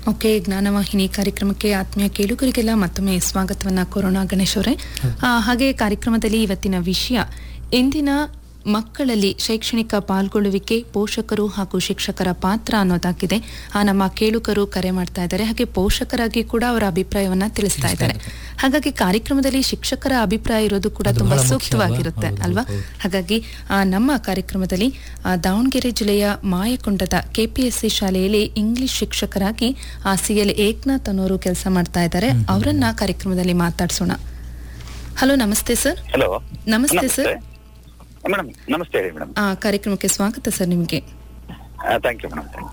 Okay ಜ್ಞಾನವಾಹಿನಿ ಕಾರ್ಯಕ್ರಮಕ್ಕೆ ಆತ್ಮೀಯ ಕೇಳುಗರಿಗೆಲ್ಲ ಮತ್ತೊಮ್ಮೆ ಸ್ವಾಗತವನ್ನ ಕೊರೋನಾ ಗಣೇಶ್ ಅವರೇ ಆ, ಹಾಗೆ ಕಾರ್ಯಕ್ರಮದಲ್ಲಿ ಇವತ್ತಿನ ವಿಷಯ ಇಂದಿನ ಮಕ್ಕಳಲ್ಲಿ ಶೈಕ್ಷಣಿಕ ಪಾಲ್ಗೊಳ್ಳುವಿಕೆ ಪೋಷಕರು ಹಾಗೂ ಶಿಕ್ಷಕರ ಪಾತ್ರ ಅನ್ನೋದಾಗಿದೆ ಆ ನಮ್ಮ ಕೇಳುಗರು ಕರೆ ಮಾಡ್ತಾ ಇದ್ದಾರೆ ಹಾಗೆ ಪೋಷಕರಾಗಿ ಕೂಡ ಅವರ ಅಭಿಪ್ರಾಯವನ್ನ ತಿಳಿಸ್ತಾ ಇದ್ದಾರೆ ಹಾಗಾಗಿ ಕಾರ್ಯಕ್ರಮದಲ್ಲಿ ಶಿಕ್ಷಕರ ಅಭಿಪ್ರಾಯ ಇರೋದು ಕೂಡ ಅದು ತುಂಬಾ ಬಹಳ ಮುಖ್ಯ ಸೂಕ್ತವಾಗಿರುತ್ತೆ ಅಲ್ವಾ? ಅಲ್ವಾ ಹೌದು, ಹೌದು. ಹಾಗಾಗಿ ಆ, ನಮ್ಮ ಕಾರ್ಯಕ್ರಮದಲ್ಲಿ ಆ, ದಾವಣಗೆರೆ ಜಿಲ್ಲೆಯ ಮಾಯಕೊಂಡದ ಕೆಪಿಎಸ್ಸಿ ಶಾಲೆಯಲ್ಲಿ ಇಂಗ್ಲಿಷ್ ಶಿಕ್ಷಕರಾಗಿ ಸಿ ಎಲ್ ಏಕ್ನಾಥ್ ಅನ್ನೋರು ಕೆಲಸ ಮಾಡ್ತಾ ಇದ್ದಾರೆ ಅವರನ್ನ ಕಾರ್ಯಕ್ರಮದಲ್ಲಿ ಮಾತಾಡ್ಸೋಣ ಹಲೋ ನಮಸ್ತೆ ಸರ್ ಹಲೋ ನಮಸ್ತೆ ಸರ್ ಮೇಡಮ್ ನಮಸ್ತೆ ಹೇಳಿ ಮೇಡಮ್ ಆ, ಕಾರ್ಯಕ್ರಮಕ್ಕೆ ಸ್ವಾಗತ ಸರ್ ನಿಮಗೆ ಥ್ಯಾಂಕ್ ಯು ಮೇಡಮ್